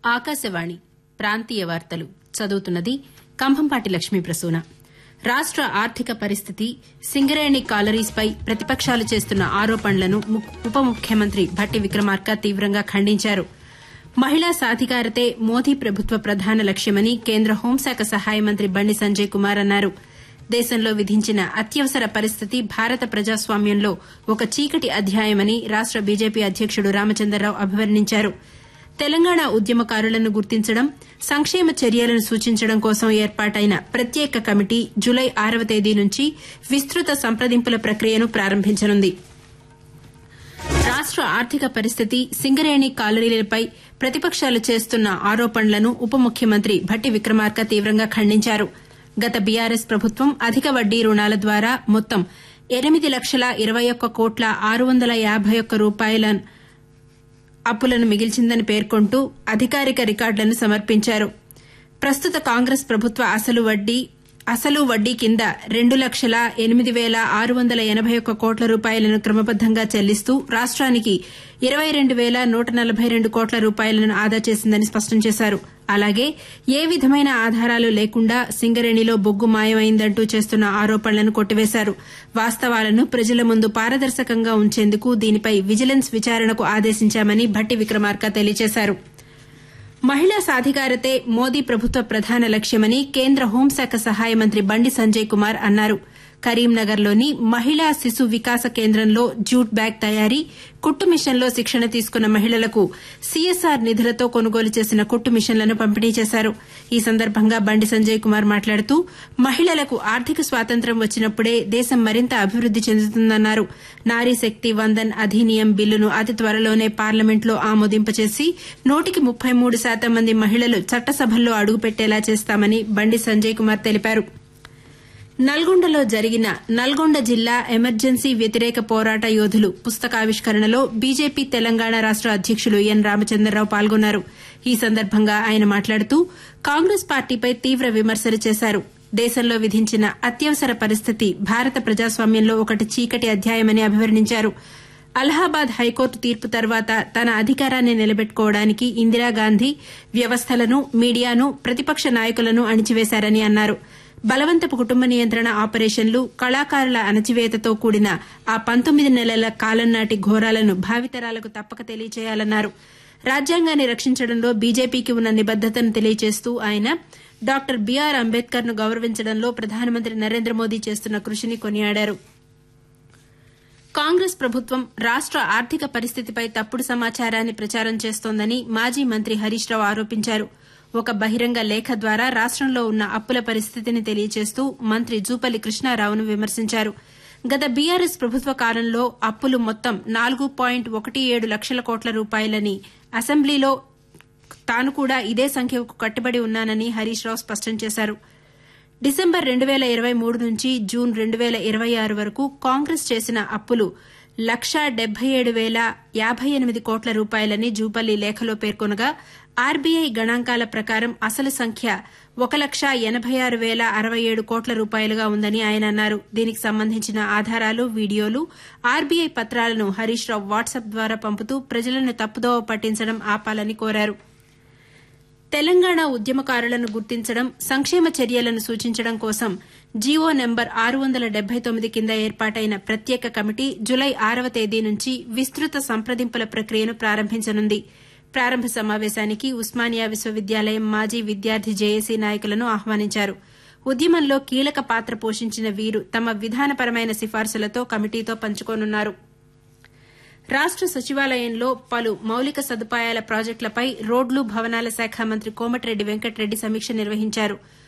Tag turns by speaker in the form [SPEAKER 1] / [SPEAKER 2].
[SPEAKER 1] ఆకాశవాణి ప్రాంతీయ వార్తలు చదువుతున్నది కంభంపాటి లక్ష్మీ ప్రసూన రాష్ట ఆర్థిక పరిస్థితి సింగరేణి కాలరీస్పై ప్రతిపక్షాలు చేస్తున్న ఆరోపణలను ఉప ముఖ్యమంత్రి భట్టి విక్రమార్క తీవ్రంగా ఖండించారు మహిళా సాధికారతే మోదీ ప్రభుత్వ ప్రధాన లక్ష్యమని కేంద్ర హోంశాఖ సహాయ మంత్రి బండి సంజయ్ కుమార్ అన్నారు దేశంలో విధించిన అత్యవసర పరిస్థితి భారత ప్రజాస్వామ్యంలో ఒక చీకటి అధ్యాయమని రాష్ట బీజేపీ అధ్యకుడు రామచంద్రరావు అభివర్ణించారు తెలంగాణ ఉద్యమకారులను గుర్తించడం సంక్షేమ చర్యలను సూచించడం కోసం ఏర్పాటైన ప్రత్యేక కమిటీ జులై ఆరవ తేదీ నుంచి విస్తృత సంప్రదింపుల ప్రక్రియను ప్రారంభించనుంది రాష్ట ఆర్థిక పరిస్థితి సింగరేణి కాలరీలపై ప్రతిపక్షాలు చేస్తున్న ఆరోపణలను ఉప ముఖ్యమంత్రి భట్టి విక్రమార్క తీవ్రంగా ఖండించారు గత బీఆర్ఎస్ ప్రభుత్వం అధిక వడ్డీ రుణాల ద్వారా మొత్తం ఎనిమిది లక్షల ఇరవై ఒక్క కోట్ల ఆరు వందల యాబై ఒక్క రూపాయల అప్పులను మిగిల్చిందని పేర్కొంటూ అధికారిక రికార్డులను సమర్పించారు ప్రస్తుత కాంగ్రెస్ ప్రభుత్వ అసలు వడ్డీ అసలు వడ్డీ కింద రెండు లక్షల ఎనిమిది పేల ఆరు వందల ఎనబై ఒక్క కోట్ల రూపాయలను క్రమబద్దంగా చెల్లిస్తూ రాష్టానికి ఇరవై రెండు పేల నూట నలబై రెండు కోట్ల రూపాయలను ఆదా చేసిందని స్పష్టం చేశారు అలాగే ఏ విధమైన ఆధారాలు లేకుండా సింగరేణిలో బొగ్గు మాయమైందంటూ చేస్తున్న ఆరోపణలను కొట్టివేశారు వాస్తవాలను ప్రజల ముందు పారదర్శకంగా ఉంచేందుకు దీనిపై విజిలెన్స్ విచారణకు ఆదేశించామని భట్టి విక్రమార్క తెలియజేశారు మహిళా సాధికారతే మోదీ ప్రభుత్వ ప్రధాన లక్ష్యమని కేంద్ర హోంశాఖ సహాయ మంత్రి బండి సంజయ్ కుమార్ అన్నారు కరీంనగర్లోని మహిళా శిశు వికాస కేంద్రంలో జూట్ బ్యాగ్ తయారీ కుట్టు మిషన్లో శిక్షణ తీసుకున్న మహిళలకు సీఎస్ఆర్ నిధులతో కొనుగోలు చేసిన కుట్టు మిషన్లను పంపిణీ చేశారు ఈ సందర్భంగా బండి సంజయ్ కుమార్ మాట్లాడుతూ మహిళలకు ఆర్థిక స్వాతంత్ర్యం వచ్చినప్పుడే దేశం మరింత అభివృద్ది చెందుతుందన్నారు నారీ శక్తి వందన్ అధినియం బిల్లును అతి త్వరలోనే పార్లమెంట్లో ఆమోదింపచేసి నూటికి ముప్పై మూడు శాతం మంది మహిళలు చట్టసభల్లో అడుగుపెట్టేలా చేస్తామని బండి సంజయ్ కుమార్ తెలిపారు నల్గొండలో జరిగిన నల్గొండ జిల్లా ఎమర్జెన్సీ వ్యతిరేక పోరాట యోధులు పుస్తకావిష్కరణలో బీజేపీ తెలంగాణ రాష్ట అధ్యకులు ఎన్ రామచంద్రరావు పాల్గొన్నారు ఈ సందర్భంగా ఆయన మాట్లాడుతూ కాంగ్రెస్ పార్టీపై తీవ్ర విమర్శలు చేశారు దేశంలో విధించిన అత్యవసర పరిస్థితి భారత ప్రజాస్వామ్యంలో ఒకటి చీకటి అధ్యాయమని అభివర్ణించారు అలహాబాద్ హైకోర్టు తీర్పు తర్వాత తన అధికారాన్ని నిలబెట్టుకోవడానికి ఇందిరాగాంధీ వ్యవస్థలను మీడియాను ప్రతిపక్ష నాయకులను అణిచివేశారని అన్నారు బలవంతపు కుటుంబ నియంత్రణ ఆపరేషన్లు కళాకారుల అణచివేతతో కూడిన ఆ పంతొమ్మిది నెలల కాలం నాటి ఘోరాలను భావితరాలకు తప్పక తెలియచేయాలన్నారు రాజ్యాంగాన్ని రక్షించడంలో బీజేపీకి ఉన్న నిబద్దతను తెలియజేస్తూ ఆయన డాక్టర్ బీఆర్ అంబేద్కర్ ను గౌరవించడంలో ప్రధానమంత్రి నరేంద్ర మోదీ చేస్తున్న కృషిని కొనియాడారు కాంగ్రెస్ ప్రభుత్వం రాష్ట ఆర్థిక పరిస్థితిపై తప్పుడు సమాచారాన్ని ప్రచారం చేస్తోందని మాజీ మంత్రి హరీష్ రావు ఆరోపించారు ఒక బహిరంగ లేఖ ద్వారా రాష్టంలో ఉన్న అప్పుల పరిస్థితిని తెలియజేస్తూ మంత్రి జూపల్లి కృష్ణారావును విమర్శించారు గత బీఆర్ఎస్ ప్రభుత్వ కాలంలో అప్పులు మొత్తం నాలుగు పాయింట్ ఒకటి ఏడు లక్షల కోట్ల రూపాయలని అసెంబ్లీలో తాను కూడా ఇదే సంఖ్యకు కట్టుబడి ఉన్నానని హరీష్ రావు స్పష్టం చేశారు డిసెంబర్ రెండు పేల ఇరవై మూడు నుంచి జూన్ రెండు పేల ఇరవై ఆరు వరకు కాంగ్రెస్ చేసిన అప్పులు లక్షా డెబ్బై ఏడు పేల యాబై ఎనిమిది కోట్ల రూపాయలని జూపల్లి లేఖలో పేర్కొనగా ఆర్బీఐ గణాంకాల ప్రకారం అసలు సంఖ్య ఒక లక్ష ఎనబై ఆరు పేల అరవై ఏడు కోట్ల రూపాయలుగా ఉందని ఆయన అన్నారు దీనికి సంబంధించిన ఆధారాలు వీడియోలు ఆర్బీఐ పత్రాలను హరీష్ రావు వాట్సాప్ ద్వారా పంపుతూ ప్రజలను తప్పుదోవ పట్టించడం ఆపాలని కోరారు తెలంగాణ ఉద్యమకారులను గుర్తించడం సంక్షేమ చర్యలను సూచించడం కోసం జీవో నెంబర్ ఆరు వందల డెబ్బై తొమ్మిది కింద ఏర్పాటైన ప్రత్యేక కమిటీ జులై ఆరవ తేదీ నుంచి విస్తృత సంప్రదింపుల ప్రక్రియను ప్రారంభించనుంది ప్రారంభ సమావేశానికి ఉస్మానియా విశ్వవిద్యాలయం మాజీ విద్యార్థి జేఏసీ నాయకులను ఆహ్వానించారు ఉద్యమంలో కీలక పాత్ర పోషించిన వీరు తమ విధానపరమైన సిఫార్సులతో కమిటీతో పంచుకోనున్నారు రాష్ట సచివాలయంలో పలు మౌలిక సదుపాయాల ప్రాజెక్టులపై రోడ్లు భవనాల శాఖ మంత్రి కోమటిరెడ్డి వెంకటరెడ్డి సమీక్ష నిర్వహించారు